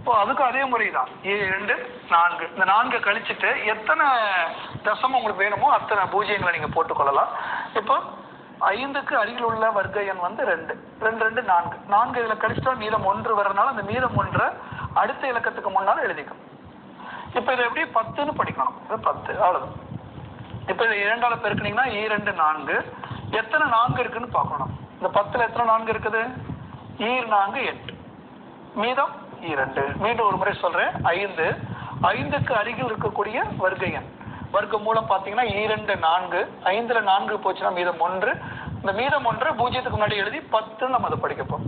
இப்போ அதுக்கும் அதே முறை தான் இரண்டு நான்கு இந்த நான்கை கழிச்சிட்டு எத்தனை தசமம் உங்களுக்கு வேணுமோ அத்தனை பூஜ்ஜியங்களை நீங்க போட்டுக்கொள்ளலாம் இப்போ ஐந்துக்கு அருகில் உள்ள வர்க்க எண் வந்து ரெண்டு ரெண்டு ரெண்டு நான்கு நான்கு இதுல கழிச்சிட்டா மீதம் ஒன்று வர்றதுனால அந்த மீதம் ஒன்றை அடுத்த இலக்கத்துக்கு முன்னால் எழுதிக்கணும் இப்போ இதை எப்படி பத்துன்னு படிக்கணும் இது பத்து அவ்வளவுதான் இப்போ இதை இரண்டால பெருக்குனீங்கன்னா ஈரெண்டு நான்கு எத்தனை நான்கு இருக்குன்னு பார்க்கணும் இந்த பத்துல எத்தனை நான்கு இருக்குது ஈர் நான்கு எட்டு மீதம் இரண்டு மீண்டும் ஒரு முறை சொல்றேன் ஐந்து ஐந்துக்கு அருகில் இருக்கக்கூடிய வர்க்க எண் வர்க்க மூலம் பார்த்தீங்கன்னா ஈரெண்டு நான்கு ஐந்துல நான்கு போச்சுன்னா மீதம் ஒன்று இந்த மீதம் ஒன்று பூஜ்ஜியத்துக்கு முன்னாடி எழுதி பத்துன்னு நம்ம அதை படிக்க போறோம்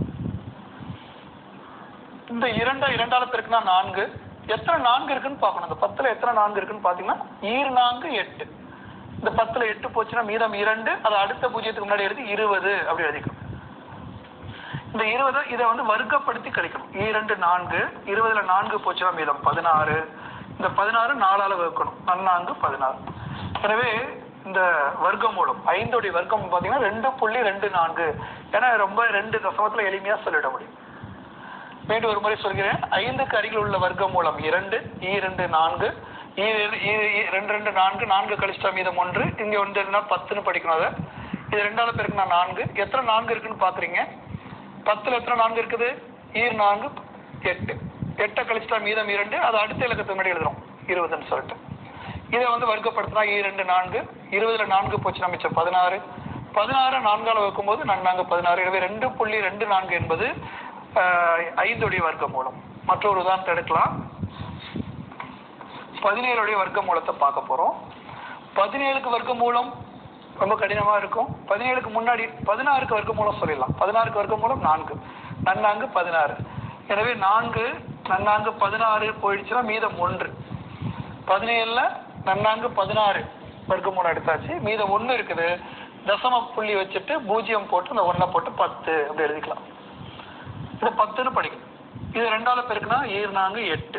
இந்த இரண்டா இரண்டால பெருக்குனா நான்கு எத்தனை நான்கு இருக்குன்னு பார்க்கணும் இந்த பத்துல எத்தனை நான்கு இருக்குன்னு பாத்தீங்கன்னா ஈர் நான்கு எட்டு இந்த பத்துல எட்டு போச்சுன்னா மீதம் இரண்டு அதை அடுத்த பூஜ்ஜியத்துக்கு முன்னாடி எழுதி இருபது அப்படி எழுதிக்கணும் இந்த இருபதை இதை வந்து வர்க்கப்படுத்தி கழிக்கணும் இரண்டு நான்கு இருபதுல நான்கு போச்சுன்னா மீதம் பதினாறு இந்த பதினாறு நாலால வகுக்கணும் நன்னான்கு பதினாறு எனவே இந்த வர்க்க மூலம் ஐந்தோடைய வர்க்கம் பார்த்தீங்கன்னா ரெண்டு புள்ளி ரெண்டு நான்கு ஏன்னா ரொம்ப ரெண்டு தசமத்துல எளிமையா சொல்லிட முடியும் மீண்டும் ஒரு முறை சொல்கிறேன் ஐந்துக்கு அருகில் உள்ள வர்க்க மூலம் இரண்டு இரண்டு நான்கு ஈ- ஈ- ஈ- ரெண்டு ரெண்டு நான்கு நான்கு கழிச்சிட்டா மீதம் ஒன்று இங்க ஒன்று இருந்தா பத்துன்னு படிக்கணும் அதை இது ரெண்டாவது பேருக்கு நான் நான்கு எத்தனை நான்கு இருக்குன்னு பாக்குறீங்க பத்துல எத்தனை நான்கு இருக்குது ஈர் நான்கு எட்டு எட்டை கழிச்சிட்டா மீதம் இரண்டு அது அடுத்த இலக்கத்துக்கு முன்னாடி எழுதுறோம் இருபதுன்னு சொல்லிட்டு இதை வந்து வர்க்கப்படுத்தினா இரண்டு நான்கு இருபதுல நான்கு போச்சுன்னா மிச்சம் பதினாறு பதினாறு நான்கால வைக்கும்போது நன்னாங்க பதினாறு எனவே ரெண்டு புள்ளி ரெண்டு நான்கு என்பது ஆஹ், ஐந்துடைய வர்க்க மூலம் மற்றொரு உதாரணத்தை எடுக்கலாம் பதினேழுடைய வர்க்க மூலத்தை பார்க்க போறோம் பதினேழுக்கு வர்க்க மூலம் ரொம்ப கடினமா இருக்கும் பதினேழுக்கு முன்னாடி பதினாறுக்கு வர்க்க மூலம் சொல்லிடலாம் பதினாறுக்கு வர்க்க மூலம் நான்கு நன்னாங்கு பதினாறு எனவே நான்கு நன்னாங்கு பதினாறு போயிடுச்சுன்னா மீதம் ஒன்று பதினேழுல நன்னாங்கு பதினாறு வர்க்க மூலம் எடுத்தாச்சு மீதம் ஒண்ணு இருக்குது தசம புள்ளி வச்சுட்டு பூஜ்ஜியம் போட்டு அந்த ஒன்றை போட்டு பத்து அப்படி எழுதிக்கலாம் இது பத்துன்னு படிக்கணும் இது ரெண்டால பெருக்குனா ஈர் நான்கு எட்டு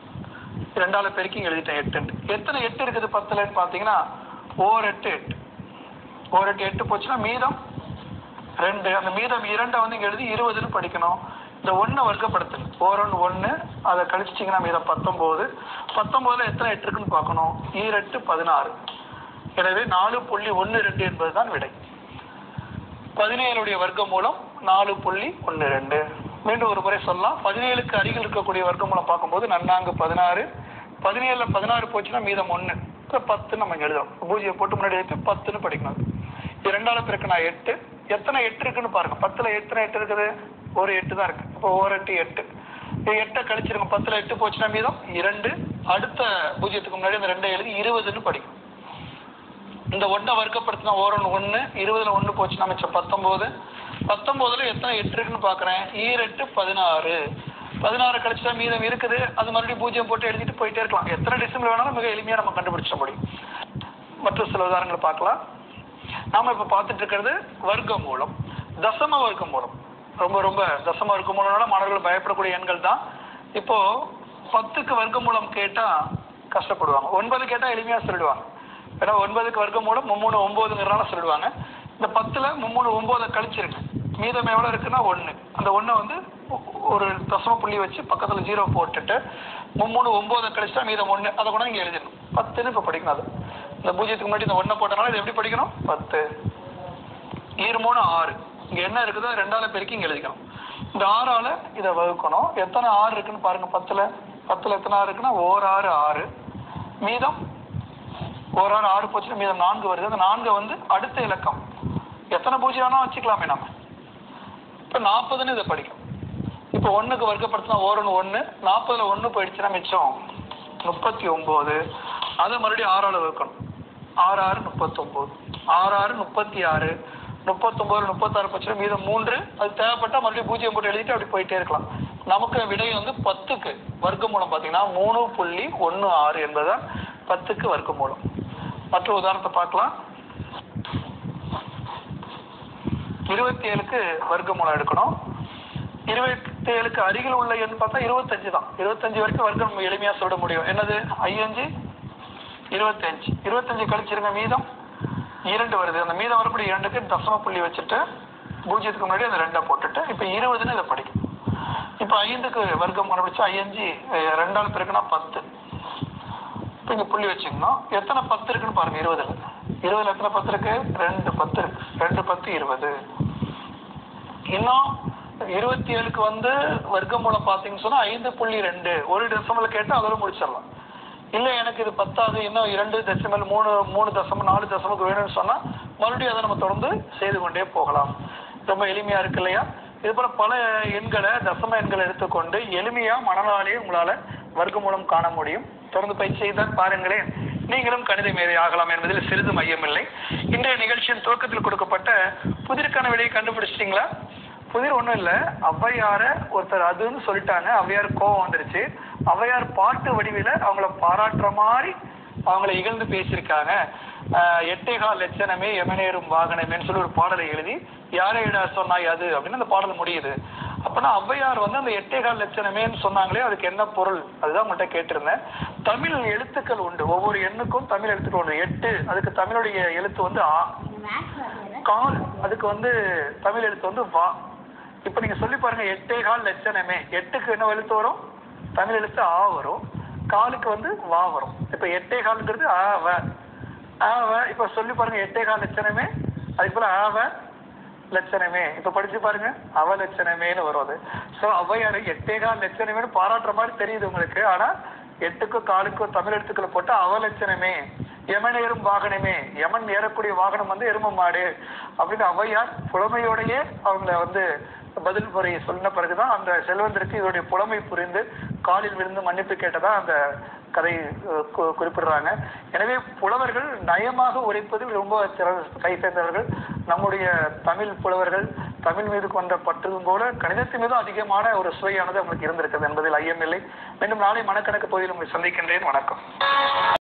ரெண்டால பெருக்கி இங்க எழுதிட்டேன் எட்டுன்ட்டு எத்தனை எட்டு இருக்குது பத்துலன்னு பாத்தீங்கன்னா ஓர் எட்டு எட்டு ஓர் எட்டு எட்டு போச்சுன்னா மீதம் ரெண்டு அந்த மீதம் இரண்டை வந்து இங்க எழுதி இருபதுன்னு படிக்கணும் இந்த ஒண்ணை வர்க்கப்படுத்துங்க ஓரொன்று ஒண்ணு அதை கழிச்சிட்டிங்கன்னா மீதம் பத்தொன்பது பத்தொன்பதுல எத்தனை எட்டு இருக்குன்னு பார்க்கணும் ஈரெட்டு பதினாறு எனவே நாலு புள்ளி ஒண்ணு ரெண்டு என்பதுதான் விடை பதினேழுடைய வர்க்க மூலம் நாலு புள்ளி ஒண்ணு ரெண்டு மீண்டும் ஒரு முறை சொல்லலாம் பதினேழுக்கு அருகில் இருக்கக்கூடிய வர்க்க மூலம் பார்க்கும்போது நன்னாங்கு பதினாறு பதினேழுல பதினாறு போச்சுன்னா மீதம் ஒண்ணு இப்ப பத்து நம்ம இங்க எழுதுறோம் பூஜ்ஜியம் போட்டு முன்னாடி எடுத்து பத்துன்னு படிக்கணும் இது ரெண்டாவது பிறகு நான் எட்டு எத்தனை எட்டு இருக்குன்னு பாருங்க பத்துல எத்தனை எட்டு இருக்குது ஒரு எட்டு தான் இருக்கு இப்போ ஒரு எட்டு எட்டு இது எட்டை கழிச்சிருங்க பத்துல எட்டு போச்சுன்னா மீதம் இரண்டு அடுத்த பூஜ்ஜியத்துக்கு முன்னாடி அந்த ரெண்டை எழுதி இருபதுன்னு படிக்கும் இந்த ஒன்றை வர்க்கப்படுத்தினா ஓரொன்று ஒன்று இருபதுல ஒன்று போச்சுன்னா மிச்சம் பத்தொம்போது பத்தொம்போதுல எத்தனை எட்டு இருக்குன்னு பார்க்குறேன் ஈரெட்டு பதினாறு பதினாறு கழிச்சா மீதம் இருக்குது அது மறுபடியும் பூஜ்ஜியம் போட்டு எழுதிட்டு போயிட்டே இருக்கலாம் எத்தனை டிசம்பர் வேணாலும் மிக எளிமையா நம்ம கண்டுபிடிச்சிட முடியும் மற்ற சில உதாரணங்களை பார்க்கலாம் நாம இப்ப பார்த்துட்டு இருக்கிறது வர்க்க மூலம் தசம வர்க்க மூலம் ரொம்ப ரொம்ப தசம வர்க்க மூலம்னால மாணவர்கள் பயப்படக்கூடிய எண்கள் தான் இப்போ பத்துக்கு வர்க்க மூலம் கேட்டா கஷ்டப்படுவாங்க ஒன்பது கேட்டா எளிமையா சொல்லிடுவாங்க ஏன்னா ஒன்பதுக்கு வர்க்க மூலம் மும்மூணு ஒன்பதுங்கிறனால சொல்லிடுவாங்க இந்த பத்துல மும்மூணு ஒன்பதை கழிச்சிருங்க மீதம் எவ்வளவு இருக்குன்னா ஒண்ணு அந்த ஒண்ணை வந்து ஒ- ஒரு தசம புள்ளி வச்சு பக்கத்துல ஜீரோ போட்டுட்டு மும்மூணு ஒன்பதை கழிச்சா மீதம் ஒண்ணு அதை கூட இங்க எழுதிடணும் பத்துன்னு இப்ப படிக்கணும் அது இந்த பூஜ்ஜியத்துக்கு முன்னாடி இந்த ஒண்ணை போட்டனால இது எப்படி படிக்கணும் பத்து ஈர் மூணு ஆறு இங்க என்ன இருக்குதோ அது ரெண்டால பெருக்கி இங்க எழுதிக்கணும் இந்த ஆறால இதை வகுக்கணும் எத்தனை ஆறு இருக்குன்னு பாருங்க பத்துல பத்துல எத்தனை ஆறு இருக்குன்னா ஓர் ஆறு ஆறு மீதம் ஓர் ஆறு ஆறு போச்சுன்னா மீதம் நான்கு வருது அந்த நான்கு வந்து அடுத்த இலக்கம் எத்தனை பூஜ்ஜியம் வேணா வச்சுக்கலாமே நம்ம இப்ப நாற்பதுன்னு இதை படிக்கும் இப்ப ஒண்ணுக்கு வர்க்கப்படுத்தினா ஓரொன்று ஒண்ணு நாற்பதுல ஒண்ணு போயிடுச்சுன்னா மிச்சம் முப்பத்தி ஒன்பது அதை மறுபடியும் ஆறால வகுக்கணும் ஆறு ஆறு முப்பத்தொன்பது ஆறு ஆறு முப்பத்தி ஆறு முப்பத்தொன்பது முப்பத்தாறு போச்சுன்னா மீதம் மூன்று அது தேவைப்பட்டா மறுபடியும் பூஜ்ஜியம் போட்டு எழுதிட்டு அப்படி போயிட்டே இருக்கலாம் நமக்கு விடை வந்து பத்துக்கு வர்க்க மூலம் பாத்தீங்கன்னா மூணு புள்ளி ஒண்ணு ஆறு என்பதுதான் பத்துக்கு வர்க்க மூலம் மற்ற உதாரணத்தை பார்க்கலாம் இருபத்தி ஏழுக்கு வர்க்க மூலம் எடுக்கணும் இருபத்தி ஏழுக்கு அருகில் உள்ள எண் பார்த்தா இருபத்தஞ்சு தான் இருபத்தஞ்சு வரைக்கும் வர்க்கம் நம்ம எளிமையா சொல்ல முடியும் என்னது ஐயஞ்சு இருபத்தஞ்சு இருபத்தஞ்சு கழிச்சிருங்க மீதம் இரண்டு வருது அந்த மீதம் வரக்கூடிய இரண்டுக்கு தசம புள்ளி வச்சுட்டு பூஜ்ஜியத்துக்கு முன்னாடி அந்த ரெண்டை போட்டுட்டு இப்ப இருபதுன்னு இதை படிக்கும் இப்போ ஐந்துக்கு வர்க்கம் கண்டுபிடிச்சா ஐயஞ்சு அஹ், ரெண்டால் பெருக்குனா பத்து இப்போ இங்க புள்ளி வச்சுக்கணும் எத்தனை பத்து இருக்குன்னு பாருங்க இருபதுல இருபதுல எத்தனை பத்து இருக்கு ரெண்டு பத்து இருக்கு ரெண்டு பத்து இருபது இன்னும் இருபத்தி ஏழுக்கு வந்து வர்க்கமூலம் பார்த்தீங்கன்னு சொன்னா ஐந்து புள்ளி ரெண்டு ஒரு டெசிமல் கேட்டு அதோட முடிச்சிடலாம் இல்ல எனக்கு இது பத்தாது இன்னும் இரண்டு டெசிமல் மூணு மூணு தசமம் நாலு தசமுக்கு வேணும்னு சொன்னா மறுபடியும் அதை நம்ம தொடர்ந்து செய்து கொண்டே போகலாம் ரொம்ப எளிமையா இருக்கு இல்லையா இது போல பல எண்களை தசம எண்களை எடுத்துக்கொண்டு எளிமையா மனநாளே உங்களால வர்க்கமூலம் காண முடியும் தொடர்ந்து பயிற்சி செய்தால் பாருங்களேன் நீங்களும் கணித மேதை ஆகலாம் என்பதில் சிறிது மையமில்லை இன்றைய நிகழ்ச்சியின் துவக்கத்தில் கொடுக்கப்பட்ட புதிர்க்கான விடையை கண்டுபிடிச்சிட்டீங்களா புதிர் ஒண்ணும் இல்ல ஔவையார ஒருத்தர் அதுன்னு சொல்லிட்டாங்க ஔவையார் கோவம் வந்துருச்சு ஔவையார் பாட்டு வடிவில அவங்கள பாராட்டுற மாதிரி அவங்கள இகழ்ந்து பேசியிருக்காங்க ஆஹ் எட்டேகால் லட்சணமே எமனேறும் வாகனமேன்னு சொல்லி ஒரு பாடலை எழுதி யாரை இட சொன்னாய் அது அப்படின்னு அந்த பாடல் முடியுது அப்பனா ஔவையார் வந்து அந்த எட்டேகால் லட்சணமேன்னு சொன்னாங்களே அதுக்கு என்ன பொருள் அதுதான் உங்கள்கிட்ட கேட்டிருந்தேன் தமிழ் எழுத்துக்கள் உண்டு ஒவ்வொரு எண்ணுக்கும் தமிழ் எழுத்துக்கள் உண்டு எட்டு அதுக்கு தமிழுடைய எழுத்து வந்து ஆ கால் அதுக்கு வந்து தமிழ் எழுத்து வந்து வா இப்ப நீங்க சொல்லி பாருங்க எட்டே கால் லட்சணமே எட்டுக்கு என்ன எழுத்து வரும் தமிழ் எழுத்து ஆ வரும் காலுக்கு வந்து வா வரும் இப்ப எட்டே கால்ங்கிறது ஆ வ ஆ வ இப்ப சொல்லி பாருங்க எட்டே கால் லட்சணமே அதுக்கு போல ஆ வ லட்சணமே இப்ப படிச்சு பாருங்க அவ லட்சணமேன்னு வரும் அது சோ ஔவையாரு எட்டே கால் லட்சணமேன்னு பாராட்டுற மாதிரி தெரியுது உங்களுக்கு ஆனா எட்டுக்கும் காலுக்கும் தமிழ் எழுத்துக்களை போட்டு அவ லட்சணமே யமன் ஏறும் வாகனமே யமன் ஏறக்கூடிய வாகனம் வந்து எரும மாடு அப்படின்னு ஔவையார் புலமையோடையே அவங்கள வந்து பதில் முறையை சொன்ன பிறகுதான் அந்த செல்வந்தருக்கு இதோடைய புலமை புரிந்து காலில் விழுந்து மன்னிப்பு கேட்டதா அந்த கதை அஹ், கு- குறிப்பிடுறாங்க எனவே புலவர்கள் நயமாக உரைப்பதில் ரொம்ப சிறந்த கை சேர்ந்தவர்கள் நம்முடைய தமிழ் புலவர்கள் தமிழ் மீது கொண்ட பற்றும் போல கணிதத்தின் மீது அதிகமான ஒரு சுவையானது அவங்களுக்கு இருந்திருக்கிறது என்பதில் ஐயமில்லை மீண்டும் நாளை மனக்கணக்கு பகுதியில் உங்களை சந்திக்கின்றேன் வணக்கம்